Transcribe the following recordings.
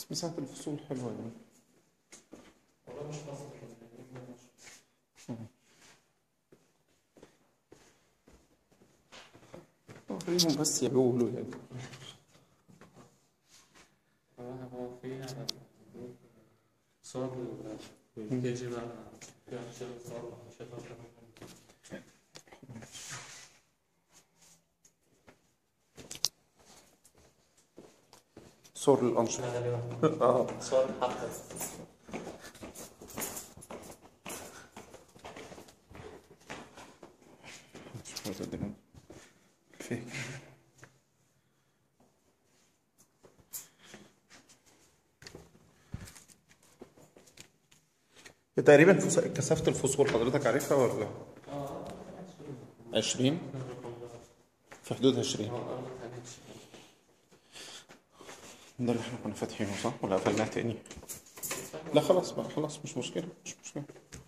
بس مساحة الفصول حلوة يعني والله مش قصدي خليهم بس يقولوا يعني هو في على الجروب صور البيج بقى في أنشطة صور وأنشطة كمان. صور الأنشطة أنا اليوم اه صور حتى مش عايز أقدم. فيك هي تقريبا فص- كثافة الفصول حضرتك عارفها ولا؟ اه 20 في حدود 20 ده اللي احنا كنا فاتحينه صح ولا قفلناه تاني؟ لا خلاص بقى خلاص مش مشكلة مش مشكلة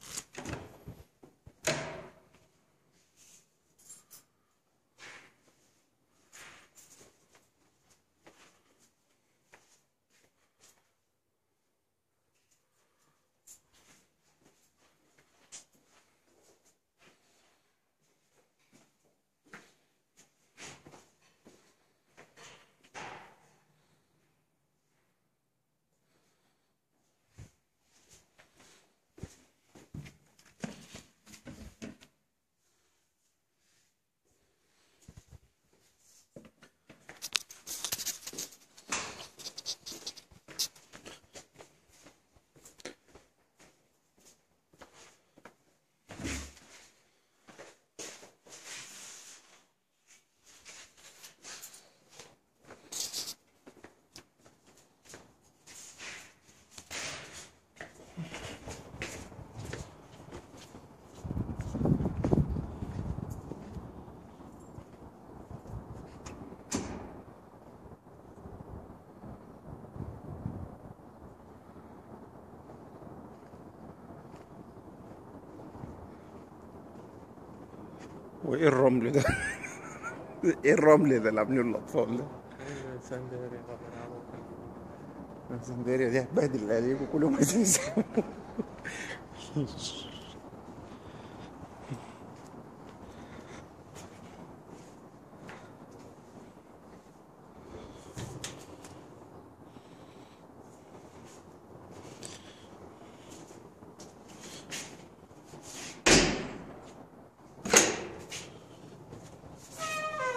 وايه الرمل ده؟ ايه الرمل ده اللي عاملينه الاطفال ده؟ سندري بقى اسكندريه دي هتبهدل عليك وكلهم عايزين يسافروا.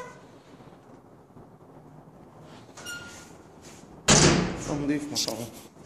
نضيف ما شاء الله